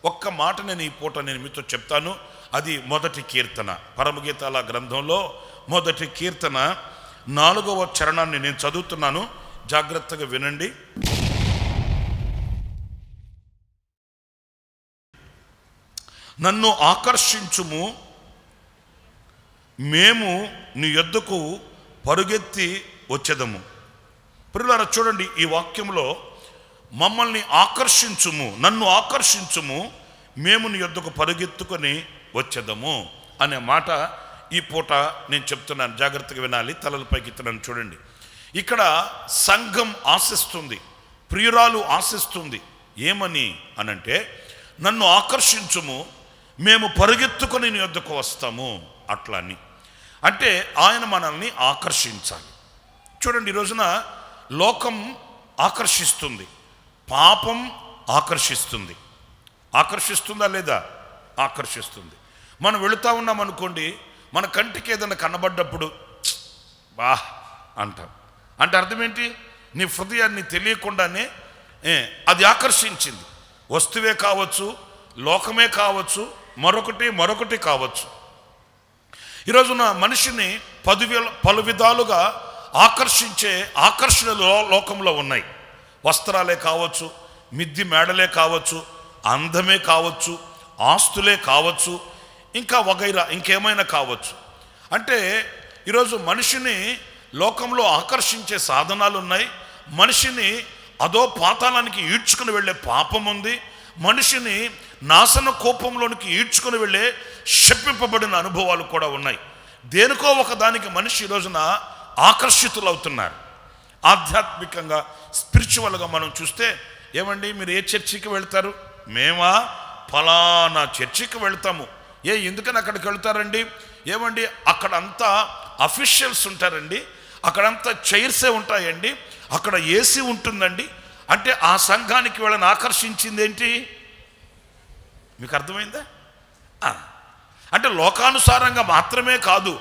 ఒక్క మాట నేను ఈ పూట నేను మీతో చెప్తాను అది మొదటి కీర్తన పరమగీతాల గ్రంథంలో మొదటి కీర్తన నాలుగవ చరణాన్ని నేను చదువుతున్నాను జాగ్రత్తగా వినండి నన్ను ఆకర్షించుము మేము నీ యొద్దకు పరుగెత్తి వచ్చేదము పిల్లలారా చూడండి ఈ వాక్యంలో మమ్మల్ని ఆకర్షించుము నన్ను ఆకర్షించుము మేము నీ యొద్దకు పరుగెత్తుకొని వచ్చేదము అనే మాట ఈ పూట నేను చెప్తున్నాను జాగ్రత్తగా వినాలి తలల పైకి ఎత్తున్నాను చూడండి ఇక్కడ సంఘం ఆశిస్తుంది ప్రియురాలు ఆశిస్తుంది ఏమని అనంటే నన్ను ఆకర్షించుము మేము పరుగెత్తుకొని నీ యొద్దకు వస్తాము అట్లా అని అంటే ఆయన మనల్ని ఆకర్షించాలి చూడండి ఈ రోజున లోకం ఆకర్షిస్తుంది పాపం ఆకర్షిస్తుంది ఆకర్షిస్తుందా లేదా ఆకర్షిస్తుంది మనం వెళుతూ ఉన్నాం అనుకోండి మన కంటికి ఏదైనా కనబడ్డప్పుడు "ఛ్, బా అంటాం అంటే అర్థం ఏంటి నీ హృదయాన్ని తెలియకుండానే ఏ, అది ఆకర్షించింది వస్తువే కావచ్చు లోకమే కావచ్చు మరొకటి మరొకటి కావచ్చు ఈరోజున మనిషిని పదివేల పలు విధాలుగా ఆకర్షించే ఆకర్షణలు లో- లోకంలో ఉన్నాయి వస్త్రాలే కావచ్చు మిద్ది మేడలే కావచ్చు అందమే కావచ్చు ఆస్తులే కావచ్చు ఇంకా వగైరా ఇంకేమైనా కావచ్చు అంటే ఈరోజు మనిషిని లోకంలో ఆకర్షించే సాధనాలు ఉన్నాయి మనిషిని అదో పాతాళానికి ఈడ్చుకుని వెళ్ళే పాపం ఉంది మనిషిని నాశన కోపంలోనికి ఈడ్చుకుని వెళ్ళే శప్పింపబడిన అనుభవాలు కూడా ఉన్నాయి దేనికో ఒక దానికి మనిషి ఈ రోజున ఆకర్షితులవుతున్నారు ఆధ్యాత్మికంగా స్పిరిచువల్గా మనం చూస్తే ఏమండి మీరు ఏ చర్చికి వెళ్తారు మేమా ఫలానా చర్చికి వెళ్తాము ఏ ఎందుకని అక్కడికి వెళ్తారండి ఏమండి అక్కడంతా అఫీషియల్స్ ఉంటారండి అక్కడంతా చైర్సే ఉంటాయండి అక్కడ ఏసీ ఉంటుందండి అంటే ఆ సంఘానికి వీళ్ళని ఆకర్షించింది ఏంటి మీకు అర్థమైందా ఆ. అంటే లోకానుసారంగా మాత్రమే కాదు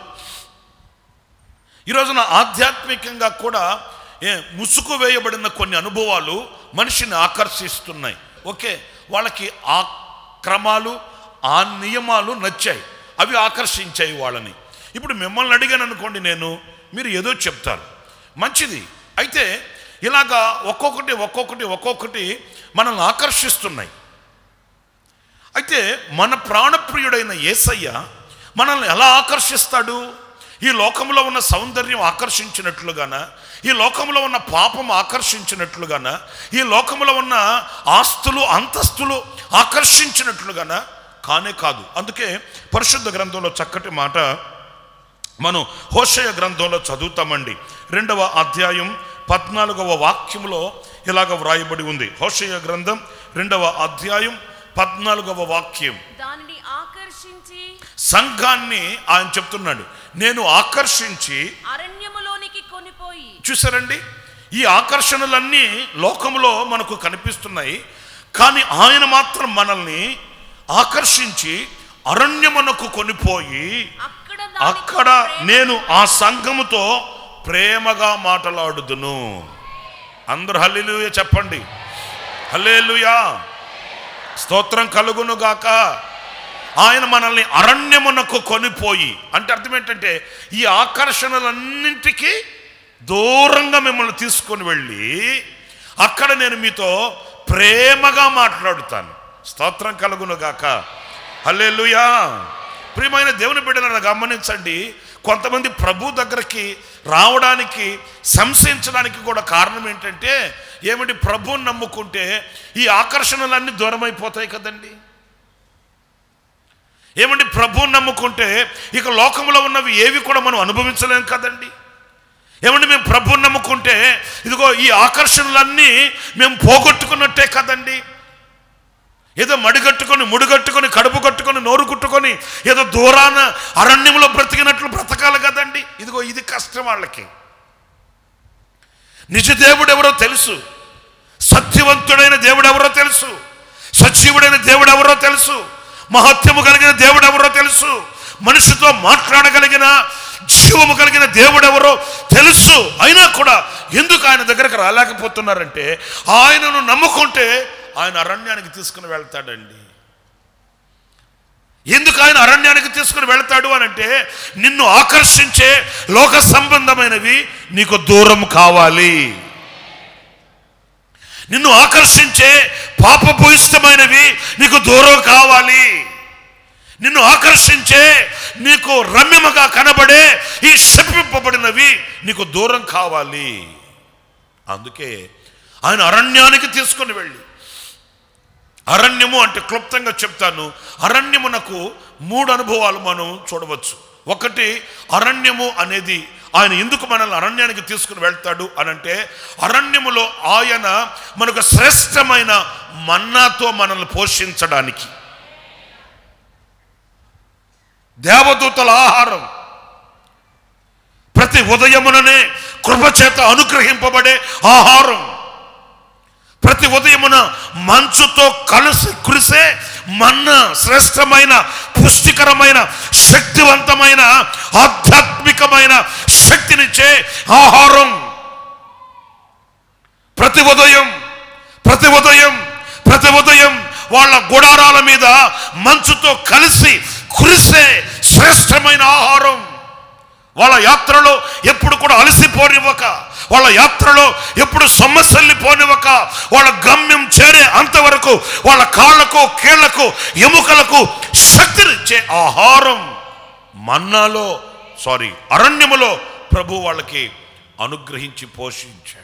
ఈ రోజున ఆధ్యాత్మికంగా కూడా ఏ ముసుగు వేయబడిన కొన్ని అనుభవాలు మనిషిని ఆకర్షిస్తున్నాయి ఓకే వాళ్ళకి ఆ క్రమాలు ఆ నియమాలు నచ్చాయి అవి ఆకర్షించాయి వాళ్ళని ఇప్పుడు మిమ్మల్ని అడిగాను అనుకోండి నేను మీరు ఏదో చెప్తారు మంచిది అయితే ఇలాగా ఒక్కొక్కటి ఒక్కొక్కటి ఒక్కొక్కటి మనల్ని ఆకర్షిస్తున్నాయి అయితే మన ప్రాణప్రియుడైన యేసయ్య మనల్ని ఎలా ఆకర్షిస్తాడు ఈ లోకంలో ఉన్న సౌందర్యం ఆకర్షించినట్లుగాన ఈ లోకంలో ఉన్న పాపం ఆకర్షించినట్లుగాన ఈ లోకంలో ఉన్న ఆస్తులు అంతస్తులు ఆకర్షించినట్లుగాన కానే కాదు అందుకే పరిశుద్ధ గ్రంథంలో చక్కటి మాట మనం హోషయ గ్రంథంలో చదువుతామండి రెండవ అధ్యాయం పద్నాలుగవ వాక్యంలో ఇలాగ వ్రాయబడి ఉంది హోషయ గ్రంథం రెండవ అధ్యాయం పద్నాలుగవ వాక్యం దానిని ఆకర్షించి సంఘాన్ని ఆయన చెప్తున్నాడు నేను ఆకర్షించి అరణ్యములోనికి కొనిపోయి చూసారండి ఈ ఆకర్షణలన్నీ లోకంలో మనకు కనిపిస్తున్నాయి కానీ ఆయన మాత్రం మనల్ని ఆకర్షించి అరణ్యమునకు కొనిపోయి అక్కడ దానికి అక్కడ ప్రేమ- నేను ఆ సంఘముతో ప్రేమగా మాట్లాడుదును అందరు హల్లెలూయా చెప్పండి హల్లెలూయా స్తోత్రం కలుగును గాక ఆయన మనల్ని అరణ్యమునకు కొనిపోయి అంటే అర్థం ఏంటంటే ఈ ఆకర్షణలన్నింటికి దూరంగా మిమ్మల్ని తీసుకొని వెళ్ళి అక్కడ నేను మీతో ప్రేమగా మాట్లాడుతాను స్తోత్రం కలుగును గాక హల్లెలూయా ప్రియమైన దేవుని బిడ్డలను గమనించండి కొంతమంది ప్రభు దగ్గరికి రావడానికి సంశయించడానికి కూడా కారణం ఏంటంటే ఏమిటి ప్రభువుని నమ్ముకుంటే ఈ ఆకర్షణలన్నీ దూరం అయిపోతాయి కదండి ఏమండి ప్రభువుని నమ్ముకుంటే ఇక లోకంలో ఉన్నవి ఏవి కూడా మనం అనుభవించలేం కదండి ఏమండి మేము ప్రభువుని నమ్ముకుంటే ఇదిగో ఈ ఆకర్షణలన్నీ మేము పోగొట్టుకున్నట్టే కదండి ఏదో మడిగట్టుకొని ముడిగట్టుకొని కడుపు కట్టుకొని నోరు కుట్టుకొని ఏదో దూరాన అరణ్యంలో బ్రతికినట్లు బ్రతకాలి కదండి ఇదిగో ఇది కష్టం వాళ్ళకి నిజ దేవుడు ఎవరో తెలుసు సత్యవంతుడైన దేవుడు ఎవరో తెలుసు సజీవుడైన దేవుడు ఎవరో తెలుసు మహత్యము కలిగిన దేవుడు ఎవరో తెలుసు మనిషితో మాట్లాడగలిగిన జీవము కలిగిన దేవుడు ఎవరో తెలుసు అయినా కూడా ఎందుకు ఆయన దగ్గరకు రాలేకపోతున్నారంటే ఆయనను నమ్ముకుంటే ఆయన అరణ్యానికి తీసుకుని వెళ్తాడండి ఎందుకు ఆయన అరణ్యానికి తీసుకుని వెళ్తాడు అని అంటే నిన్ను ఆకర్షించే లోక సంబంధమైనవి నీకు దూరం కావాలి నిన్ను ఆకర్షించే పాపభూయిష్టమైనవి నీకు దూరం కావాలి నిన్ను ఆకర్షించే నీకు రమ్యముగా కనబడే ఈ శపింపబడినవి నీకు దూరం కావాలి అందుకే ఆయన అరణ్యానికి తీసుకుని వెళ్ళి అరణ్యము అంటే క్లుప్తంగా చెప్తాను అరణ్యమునకు మూడు అనుభవాలు మనం చూడవచ్చు ఒకటి అరణ్యము అనేది ఆయన ఎందుకు మనల్ని అరణ్యానికి తీసుకుని వెళ్తాడు అనంటే అరణ్యములో ఆయన మనకు శ్రేష్టమైన మన్నాతో మనల్ని పోషించడానికి దేవదూతల ఆహారం ప్రతి ఉదయముననే కృపచేత అనుగ్రహింపబడే ఆహారం ప్రతి ఉదయమున మంచుతో కలిసి కురిసే మన్న శ్రేష్టమైన పుష్టికరమైన శక్తివంతమైన ఆధ్యాత్మికమైన శక్తినిచ్చే ఆహారం ప్రతి ఉదయం ప్రతి ఉదయం ప్రతి ఉదయం వాళ్ళ గుడారాల మీద మంచుతో కలిసి కురిసే శ్రేష్టమైన ఆహారం వాళ్ళ యాత్రలో ఎప్పుడు కూడా అలసిపోనివ్వక వాళ్ళ యాత్రలో ఎప్పుడు సమస్యల్ని పోనివ్వక వాళ్ళ గమ్యం చేరే అంతవరకు వాళ్ళ కాళ్ళకు కీళ్లకు ఎముకలకు శక్తినిచ్చే ఆహారం మన్నాలో సారీ అరణ్యములో ప్రభు వాళ్ళకి అనుగ్రహించి పోషించాడు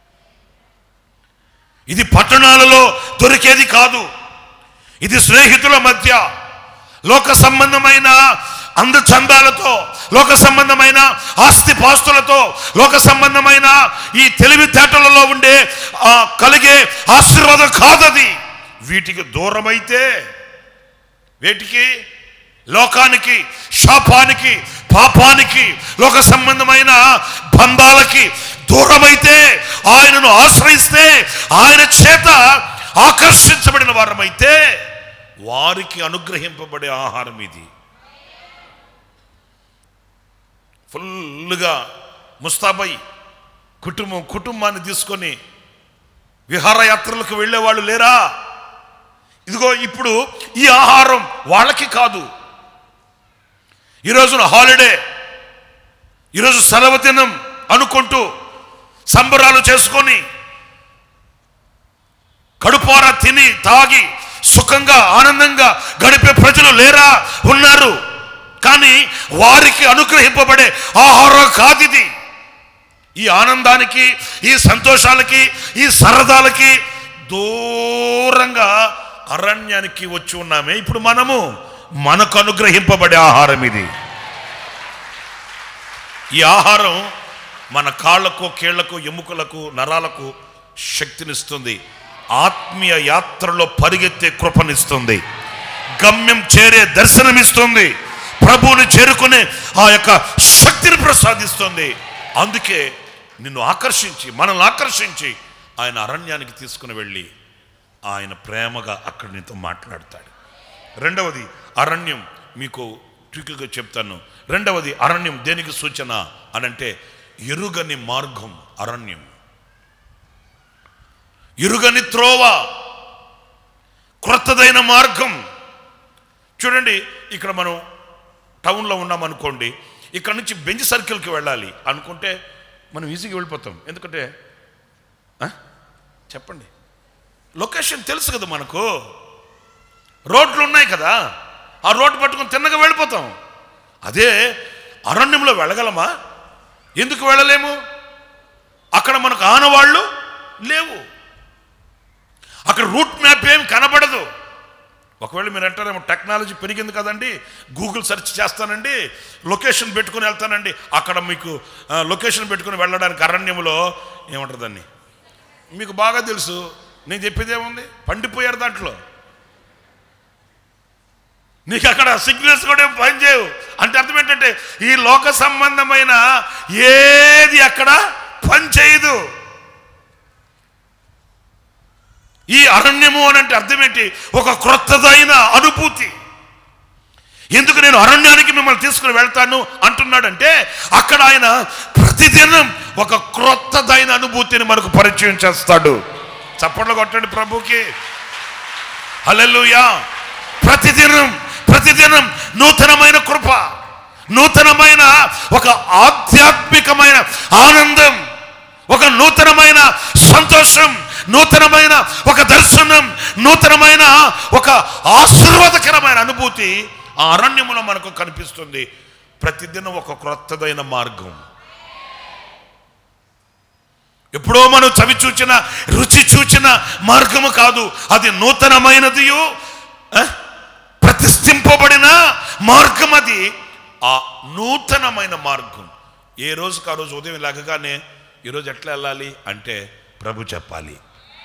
ఇది పట్టణాలలో దొరికేది కాదు ఇది స్నేహితుల మధ్య లోక సంబంధమైన అందచందాలతో లోక సంబంధమైన ఆస్తి పాస్తులతో లోక సంబంధమైన ఈ తెలివితేటలలో ఉండే ఆ కలిగే ఆశీర్వాదం కాదది వీటికి దూరమైతే వేటికి లోకానికి శాపానికి పాపానికి లోక సంబంధమైన బంధాలకి దూరమైతే ఆయనను ఆశ్రయిస్తే ఆయన చేత ఆకర్షించబడిన వారమైతే వారికి అనుగ్రహింపబడే ఆహారం ఇది ఫుల్గా ముస్తాబై కుటుంబం కుటుంబాన్ని తీసుకొని విహారయాత్రలకు వెళ్ళేవాళ్ళు లేరా ఇదిగో ఇప్పుడు ఈ ఆహారం వాళ్ళకి కాదు ఈరోజున హాలిడే ఈరోజు సెలవు దినం అనుకుంటూ సంబరాలు చేసుకొని కడుపార తిని తాగి సుఖంగా ఆనందంగా గడిపే ప్రజలు లేరా ఉన్నారు కానీ వారికి అనుగ్రహింపబడే ఆహారం కాదిది ఈ ఆనందానికి ఈ సంతోషాలకి ఈ సరదాలకి దూరంగా అరణ్యానికి వచ్చి ఉన్నామే ఇప్పుడు మనము మనకు అనుగ్రహింపబడే ఆహారం ఇది ఈ ఆహారం మన కాళ్ళకు కీళ్లకు ఎముకలకు నరాలకు శక్తినిస్తుంది ఆత్మీయ యాత్రలో పరిగెత్తే కృపనిస్తుంది గమ్యం చేరే దర్శనమిస్తుంది ప్రభువుని చేరుకునే ఆ యొక్క శక్తిని ప్రసాదిస్తుంది అందుకే నిన్ను ఆకర్షించి మనల్ని ఆకర్షించి ఆయన అరణ్యానికి తీసుకుని వెళ్ళి ఆయన ప్రేమగా అక్కడ నీతో మాట్లాడతాడు రెండవది అరణ్యం మీకు ట్రిక్గా చెప్తాను రెండవది అరణ్యం దేనికి సూచన అనంటే ఎరుగని మార్గం అరణ్యం ఎరుగని త్రోవ క్రొత్తదైన మార్గం చూడండి ఇక్కడ మనం టౌన్లో ఉన్నాం అనుకోండి ఇక్కడ నుంచి బెంచ్ సర్కిల్కి వెళ్ళాలి అనుకుంటే మనం ఈజీగా వెళ్ళిపోతాం ఎందుకంటే ఆ? చెప్పండి లొకేషన్ తెలుసు కదా మనకు రోడ్లు ఉన్నాయి కదా ఆ రోడ్డు పట్టుకొని తిన్నగా వెళ్ళిపోతాం అదే అరణ్యంలో వెళ్ళగలమా ఎందుకు వెళ్ళలేము అక్కడ మనకు ఆనవాళ్ళు లేవు అక్కడ రూట్ మ్యాప్ ఏం కనబడదు ఒకవేళ మీరు అంటారేమో టెక్నాలజీ పెరిగింది కదండి గూగుల్ సెర్చ్ చేస్తానండి లొకేషన్ పెట్టుకుని వెళ్తానండి అక్కడ మీకు ఆ, లొకేషన్ పెట్టుకుని వెళ్ళడానికి అరణ్యంలో ఏమంటారు దాన్ని మీకు బాగా తెలుసు నేను చెప్పేది ఏముంది పండిపోయారు దాంట్లో నీకు అక్కడ సిగ్నల్స్ కూడా ఏం పనిచేయవు అంటే అర్థం ఏంటంటే ఈ లోక సంబంధమైన ఏది అక్కడ పనిచేయదు ఈ అరణ్యము అని అంటే అర్థం ఏంటి ఒక క్రొత్తదైన అనుభూతి ఎందుకు నేను అరణ్యానికి మిమ్మల్ని తీసుకుని వెళ్తాను అంటున్నాడంటే అక్కడ ఆయన ప్రతిదినం ఒక క్రొత్తదైన అనుభూతిని మనకు పరిచయం చేస్తాడు చప్పట్లు కొట్టండి ప్రభుకి హల్లెలూయా ప్రతిదినం ప్రతిదినం నూతనమైన కృప నూతనమైన ఒక ఆధ్యాత్మికమైన ఆనందం ఒక నూతనమైన సంతోషం నూతనమైన ఒక దర్శనం నూతనమైన ఒక ఆశీర్వాదకరమైన అనుభూతి ఆ అరణ్యములో మనకు కనిపిస్తుంది ప్రతిదినం ఒక క్రొత్తదైన మార్గం ఎప్పుడో మనం చవి చూచిన రుచి చూచిన మార్గము కాదు అది నూతనమైనదియు ఆ, ప్రతిష్ఠింపబడిన మార్గం అది ఆ నూతనమైన మార్గం ఏ రోజుకి ఆ రోజు ఉదయం లెగగానే ఈరోజు ఎట్లా వెళ్ళాలి అంటే ప్రభు చెప్పాలి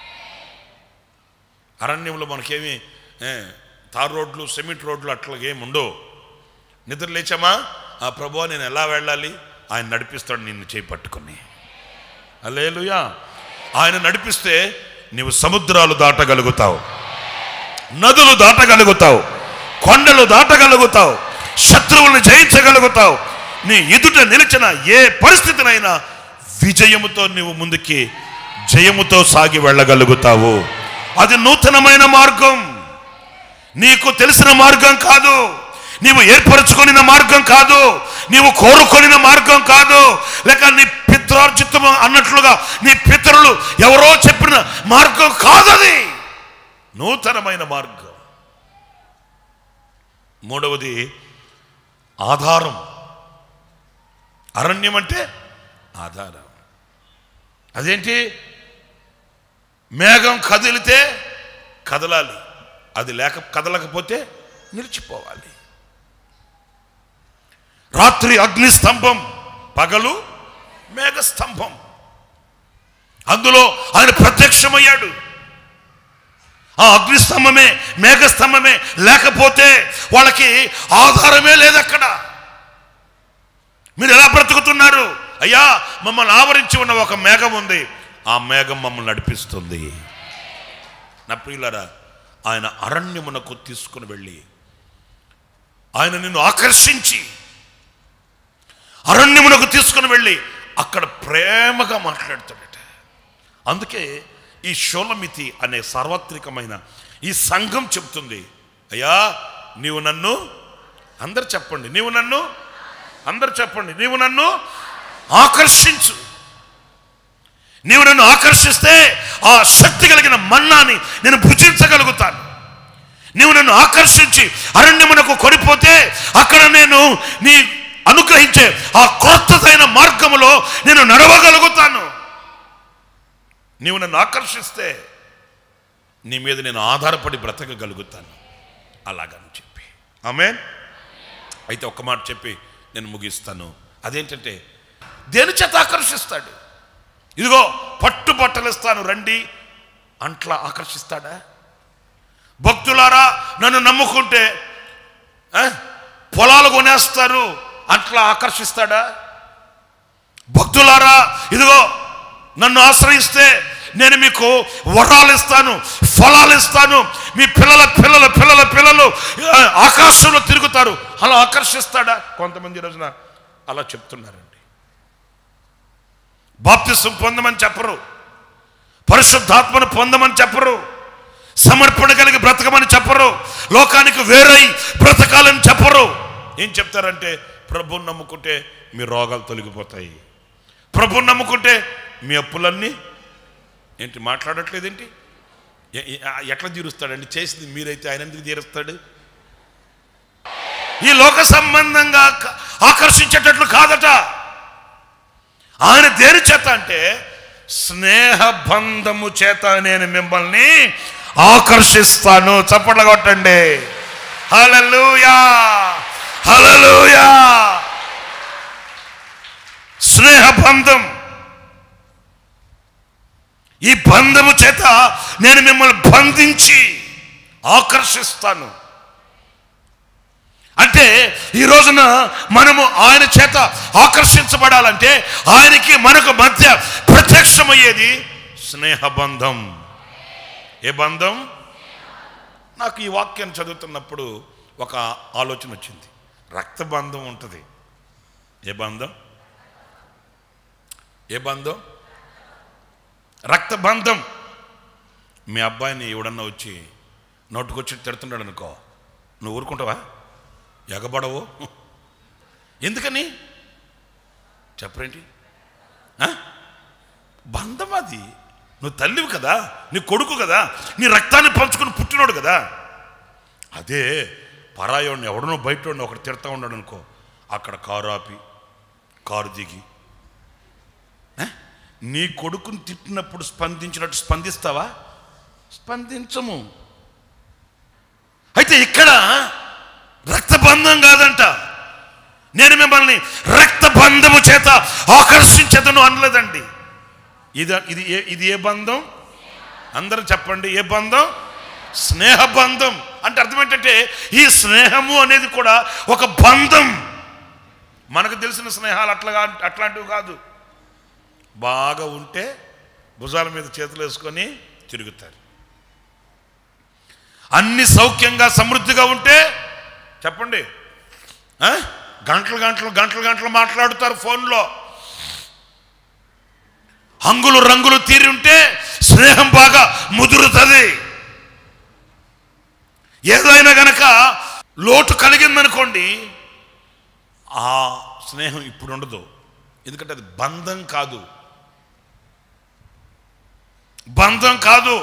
అరణ్యంలో మనకేమి ఏ, తార్ రోడ్లు సిమెంట్ రోడ్లు అట్లా ఏమి ఉండవు నిద్ర లేచామా ఆ ప్రభు నేను ఎలా వెళ్ళాలి ఆయన నడిపిస్తాడు నిన్ను చేయి పట్టుకొని అలేలుయా ఆయన నడిపిస్తే నీవు సముద్రాలు దాటగలుగుతావు నదులు దాటగలుగుతావు కొండలు దాటగలుగుతావు శత్రువులను జయించగలుగుతావు నీ ఎదుట నిలిచిన ఏ పరిస్థితినైనా విజయముతో నీవు ముందుకి జయముతో సాగి వెళ్ళగలుగుతావు అది నూతనమైన మార్గం నీకు తెలిసిన మార్గం కాదు నీవు ఏర్పరచుకొనిన మార్గం కాదు నీవు కోరుకొనిన మార్గం కాదు లేక నీ పిత్రార్జితం అన్నట్లుగా నీ పితరులు ఎవరో చెప్పిన మార్గం కాదది నూతనమైన మార్గం మూడవది ఆధారం అరణ్యం అంటే ఆధారం అదేంటి మేఘం కదిలితే కదలాలి అది లేక కదలకపోతే నిలిచిపోవాలి రాత్రి అగ్ని స్తంభం పగలు మేఘ స్తంభం అందులో ఆయన ప్రత్యక్షమయ్యాడు ఆ అగ్ని స్తంభమే మేఘ స్తంభమే లేకపోతే వాళ్ళకి ఆధారమే లేదు అక్కడ మీరు ఎలా బ్రతుకుతున్నారు అయ్యా మమ్మల్ని ఆవరించి ఉన్న ఒక మేఘం ఉంది ఆ మేఘం మమ్మల్ని నడిపిస్తుంది నా ప్రియులరా ఆయన అరణ్యమునకు తీసుకుని వెళ్ళి ఆయన నిన్ను ఆకర్షించి అరణ్యమునకు తీసుకుని వెళ్ళి అక్కడ ప్రేమగా మాట్లాడుతాడట అందుకే ఈ షోలమితి అనే సార్వత్రికమైన ఈ సంఘం చెప్తుంది అయ్యా నీవు నన్ను అందరు చెప్పండి నీవు నన్ను అందరు చెప్పండి నీవు నన్ను ఆకర్షించు నీవు నన్ను ఆకర్షిస్తే ఆ శక్తి కలిగిన మన్నాని నేను భుజించగలుగుతాను నీవు నన్ను ఆకర్షించి అరణ్యమునకు కొనిపోతే అక్కడ నేను నీ అనుగ్రహించే ఆ క్రొత్తదైన మార్గములో నేను నడవగలుగుతాను నీవు నన్ను ఆకర్షిస్తే నీ మీద నేను ఆధారపడి బ్రతకగలుగుతాను అలాగని చెప్పి ఆమె అయితే ఒక్క మాట చెప్పి నేను ముగిస్తాను అదేంటంటే దేని చేత ఆకర్షిస్తాడు ఇదిగో పట్టు బట్టలు ఇస్తాను రండి అంట్లా ఆకర్షిస్తాడా భక్తులారా నన్ను నమ్ముకుంటే ఆ, పొలాలు కొనేస్తారు అట్లా ఆకర్షిస్తాడా భక్తులారా ఇదిగో నన్ను ఆశ్రయిస్తే నేను మీకు వరాలు ఇస్తాను ఫలాలు ఇస్తాను మీ పిల్లల పిల్లల పిల్లల పిల్లలు ఆ, ఆకాశంలో తిరుగుతారు అలా ఆకర్షిస్తాడా కొంతమంది ఈ రోజున అలా చెప్తున్నారండి బాప్తిసం పొందమని చెప్పరు పరిశుద్ధాత్మను పొందమని చెప్పరు సమర్పణ కలిగి బ్రతకమని చెప్పరు లోకానికి వేరై బ్రతకాలని చెప్పరు ఏం చెప్తారంటే ప్రభుని నమ్ముకుంటే మీ రోగాలు తొలగిపోతాయి ప్రభుని నమ్ముకుంటే మీ అప్పులన్నీ ఏంటి మాట్లాడట్లేదేంటి ఎ- ఎ- ఆ, ఎట్లా తీరుస్తాడండి చేసింది మీరైతే ఆయన ఎందుకు తీరుస్తాడు ఈ లోక సంబంధంగా క- ఆకర్షించేటట్లు కాదట ఆయన దేని చేత అంటే స్నేహ బంధము చేత నేను మిమ్మల్ని ఆకర్షిస్తాను చప్పట్లు కొట్టండి హల్లెలూయా హల్లెలూయా స్నేహ బంధం ఈ బంధము చేత నేను మిమ్మల్ని బంధించి ఆకర్షిస్తాను అంటే ఈ రోజున మనము ఆయన చేత ఆకర్షించబడాలంటే ఆయనకి మనకు మధ్య ప్రత్యక్షమయ్యేది స్నేహ బంధం ఏ బంధం నాకు ఈ వాక్యం చదువుతున్నప్పుడు ఒక ఆలోచన వచ్చింది రక్త బంధం ఉంటుంది ఏ బంధం ఏ బంధం రక్త బంధం మీ అబ్బాయిని ఎవడన్నా వచ్చి నోటుకొచ్చి తిడుతున్నాడు అనుకో నువ్వు ఊరుకుంటావా ఎగబడవు ఎందుకని చెప్పరేంటి ఆ? బంధం అది నువ్వు తల్లివి కదా నీ కొడుకు కదా నీ రక్తాన్ని పంచుకొని పుట్టినోడు కదా అదే పరాయోడిని ఎవడనో బయట ఒకటి తిడతా ఉన్నాడు అనుకో అక్కడ కారు ఆపి కారు దిగి ఆ? నీ కొడుకుని తిట్టినప్పుడు స్పందించినట్టు స్పందిస్తావా స్పందించము అయితే ఇక్కడ రక్తబంధం కాదంట నేను మిమ్మల్ని రక్తబంధము చేత ఆకర్షించదను అనలేదండి ఇది ఇది ఏ ఇది ఏ బంధం అందరూ చెప్పండి ఏ బంధం స్నేహ బంధం అంటే అర్థం ఏంటంటే ఈ స్నేహము అనేది కూడా ఒక బంధం మనకు తెలిసిన స్నేహాలు అట్లా అట్లాంటివి కాదు బాగా ఉంటే భుజాల మీద చేతులు వేసుకొని తిరుగుతారు అన్ని సౌఖ్యంగా సమృద్ధిగా ఉంటే చెప్పండి ఆ? గంటలు గంటలు గంటలు గంటలు మాట్లాడుతారు ఫోన్లో హంగులు రంగులు తీరి ఉంటే స్నేహం బాగా ముదురుతుంది ఏదైనా గనక లోటు కలిగిందనుకోండి ఆ స్నేహం ఇప్పుడు ఉండదు ఎందుకంటే అది బంధం కాదు బంధం కాదు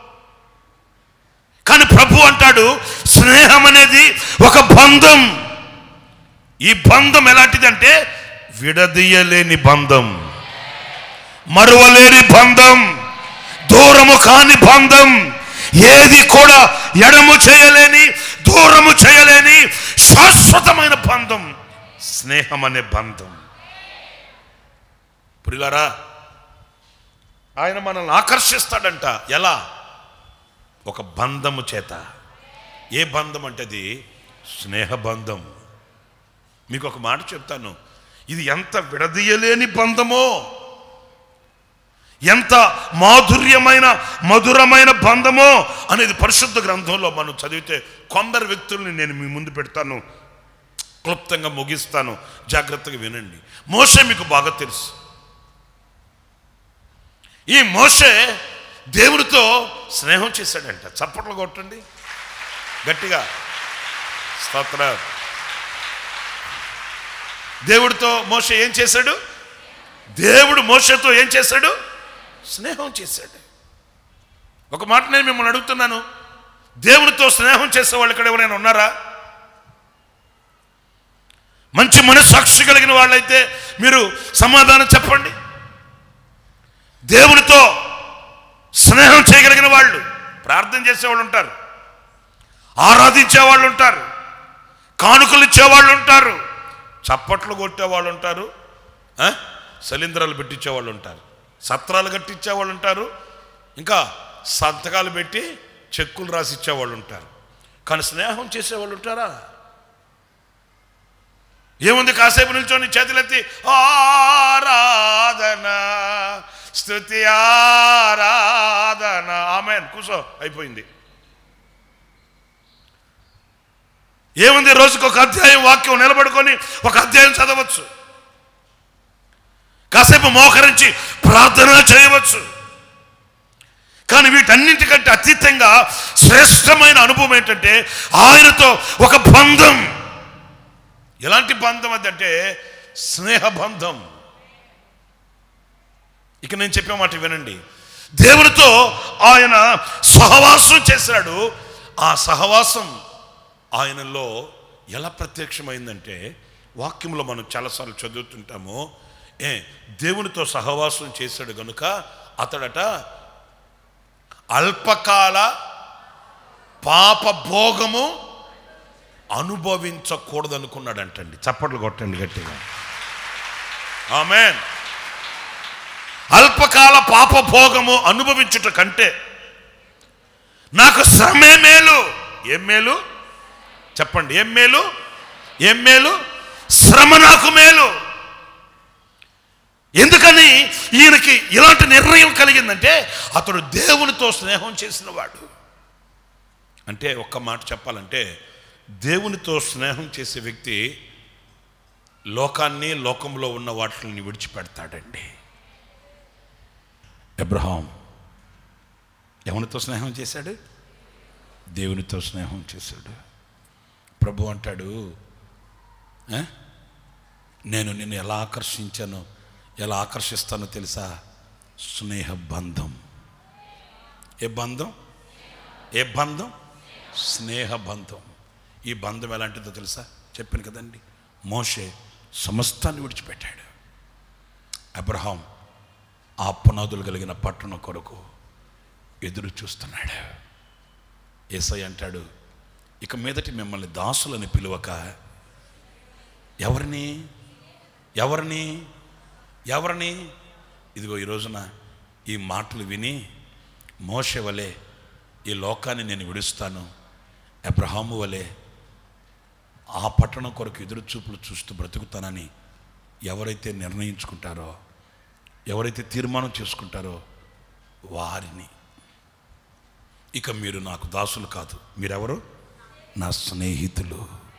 కానీ ప్రభు అంటాడు స్నేహం అనేది ఒక బంధం ఈ బంధం ఎలాంటిదంటే విడదీయలేని బంధం మరువలేని బంధం దూరము కాని బంధం ఏది కూడా ఎడము చేయలేని దూరము చేయలేని శాశ్వతమైన బంధం స్నేహం అనే బంధం పురిలారా ఆయన మనల్ని ఆకర్షిస్తాడంట ఎలా ఒక బంధము చేత ఏ బంధం అంటే అది స్నేహ బంధం మీకు ఒక మాట చెప్తాను ఇది ఎంత విడదీయలేని బంధమో ఎంత మాధుర్యమైన మధురమైన బంధమో అనేది పరిశుద్ధ గ్రంథంలో మనం చదివితే కొందరు వ్యక్తుల్ని నేను మీ ముందు పెడతాను క్లుప్తంగా ముగిస్తాను జాగ్రత్తగా వినండి మోసే మీకు బాగా తెలుసు ఈ మోసే దేవుడితో స్నేహం చేశాడంట చప్పట్లు కొట్టండి గట్టిగా స్తోత్ర దేవుడితో మోసే ఏం చేశాడు దేవుడు మోసతో ఏం చేశాడు స్నేహం చేశాడు ఒక మాట నేను మిమ్మల్ని అడుగుతున్నాను దేవుడితో స్నేహం చేసే వాళ్ళు ఇక్కడ ఎవరైనా ఉన్నారా మంచి మనస్సాక్షి కలిగిన వాళ్ళైతే మీరు సమాధానం చెప్పండి దేవునితో స్నేహం చేయగలిగిన వాళ్ళు ప్రార్థన చేసేవాళ్ళు ఉంటారు ఆరాధించే వాళ్ళు ఉంటారు కానుకలు ఇచ్చేవాళ్ళు ఉంటారు చప్పట్లు కొట్టేవాళ్ళు ఉంటారు ఆ? శలింద్రాలు పెట్టించేవాళ్ళు ఉంటారు సత్రాలు కట్టించేవాళ్ళు ఉంటారు ఇంకా సంతకాలు పెట్టి చెక్కులు రాసి ఇచ్చేవాళ్ళు ఉంటారు కానీ స్నేహం చేసేవాళ్ళు ఉంటారా ఏముంది కాసేపు నిల్చొని చేతులెత్తి ఆరాధన స్థుతి ఆరాధన ఆమె కూసో అయిపోయింది ఏముంది రోజుకు ఒక అధ్యాయం వాక్యం నిలబడుకొని ఒక అధ్యాయం చదవచ్చు కాసేపు మోకరించి ప్రార్థన చేయవచ్చు కానీ వీటన్నింటికంటే అతీతంగా శ్రేష్టమైన అనుభవం ఏంటంటే ఆయనతో ఒక బంధం ఎలాంటి బంధం అది అంటే స్నేహ బంధం ఇక నేను చెప్పే మాట వినండి దేవునితో ఆయన సహవాసం చేశాడు ఆ సహవాసం ఆయనలో ఎలా ప్రత్యక్షమైందంటే వాక్యంలో మనం చాలాసార్లు చదువుతుంటాము ఏ దేవునితో సహవాసం చేశాడు గనుక అతడట అల్పకాల పాప భోగము అనుభవించకూడదు అనుకున్నాడంటండి చప్పట్లు కొట్టండి గట్టిగా ఆమెన్ అల్పకాల పాప భోగము అనుభవించుట కంటే నాకు శ్రమే మేలు ఏం మేలు చెప్పండి ఏం మేలు ఏం మేలు శ్రమ నాకు మేలు ఎందుకని ఈయనకి ఇలాంటి నిర్ణయం కలిగిందంటే అతడు దేవునితో స్నేహం చేసిన వాడు అంటే ఒక్క మాట చెప్పాలంటే దేవునితో స్నేహం చేసే వ్యక్తి లోకాన్ని లోకంలో ఉన్న వాటిని విడిచిపెడతాడండి అబ్రహాం ఎవరితో స్నేహం చేశాడు దేవునితో స్నేహం చేశాడు ప్రభు అంటాడు "ఏ? నేను నిన్ను ఎలా ఆకర్షించానో ఎలా ఆకర్షిస్తానో తెలుసా స్నేహ బంధం ఏ బంధం ఏ బంధం స్నేహ బంధం ఈ బంధం ఎలాంటిదో తెలుసా చెప్పాను కదండి మోషే సమస్తాన్ని విడిచిపెట్టాడు అబ్రహాం ఆ పునాదులు కలిగిన పట్టణం కొరకు ఎదురు చూస్తున్నాడు ఏసై అంటాడు ఇక మీదటి మిమ్మల్ని దాసులని పిలువక ఎవరిని ఎవరిని ఎవరిని ఇదిగో ఈ రోజున ఈ మాటలు విని మోషే వలె ఈ లోకాన్ని నేను విడుస్తాను అబ్రహాము వలె ఆ పట్టణం కొరకు ఎదురు చూపులు చూస్తూ బ్రతుకుతానని ఎవరైతే నిర్ణయించుకుంటారో ఎవరైతే తీర్మానం చేసుకుంటారో వారిని ఇక మీరు నాకు దాసులు కాదు మీరెవరు నా స్నేహితులు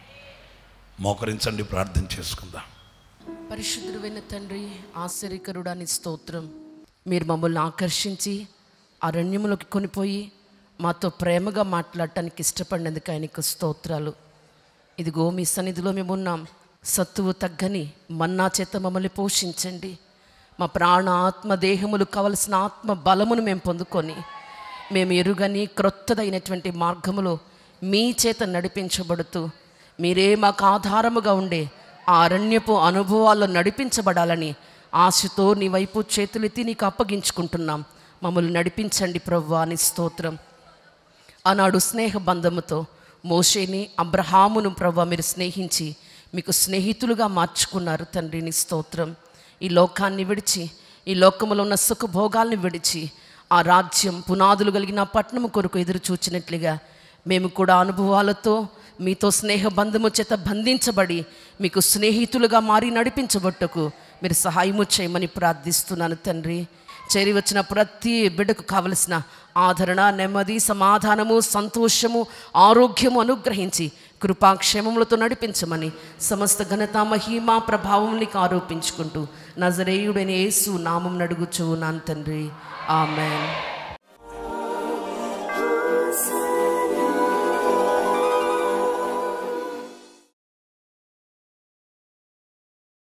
మోకరించండి ప్రార్థన చేసుకుందాం పరిశుద్ధుడైన తండ్రి ఆశ్చర్యకరుడాని స్తోత్రం మీరు మమ్మల్ని ఆకర్షించి అరణ్యములోకి కొనిపోయి మాతో ప్రేమగా మాట్లాడటానికి ఇష్టపడినందుకు ఆయనకు స్తోత్రాలు ఇదిగో మీ సన్నిధిలో మేము ఉన్నాం సత్తువు తగ్గని మన్నా చేత మమ్మల్ని పోషించండి మా ప్రాణ ఆత్మ దేహములు కావలసిన ఆత్మ బలమును మేము పొందుకొని మేము ఎరుగని క్రొత్తదైనటువంటి మార్గములో మీ చేత నడిపించబడుతూ మీరే మాకు ఆధారముగా ఉండే ఆ అరణ్యపు అనుభవాల్లో నడిపించబడాలని ఆశతో నీ వైపు చేతులెత్తి నీకు అప్పగించుకుంటున్నాం మమ్మల్ని నడిపించండి ప్రవ్వా అని స్తోత్రం ఆనాడు స్నేహ బంధముతో మోషేని అబ్రహామును ప్రభు మీరు స్నేహించి మీకు స్నేహితులుగా మార్చుకున్నారు తండ్రిని స్తోత్రం ఈ లోకాన్ని విడిచి ఈ లోకములో ఉన్న సుఖభోగాల్ని విడిచి ఆ రాజ్యం పునాదులు కలిగిన పట్టణము కొరకు ఎదురు చూచినట్లుగా మేము కూడా అనుభవాలతో మీతో స్నేహ బంధము చేత బంధించబడి మీకు స్నేహితులుగా మారి నడిపించబట్టుకు మీరు సహాయము చేయమని ప్రార్థిస్తున్నాను తండ్రి చేరి వచ్చిన ప్రతి బిడ్డకు కావలసిన ఆదరణ నెమ్మది సమాధానము సంతోషము ఆరోగ్యము అనుగ్రహించి కృపాక్షేమములతో నడిపించమని సమస్త ఘనత మహిమ ప్రభావం నీకు ఆరోపించుకుంటూ నజరేయుడైన యేసు నామం నడుగుచు నాన్ తండ్రి ఆమెన్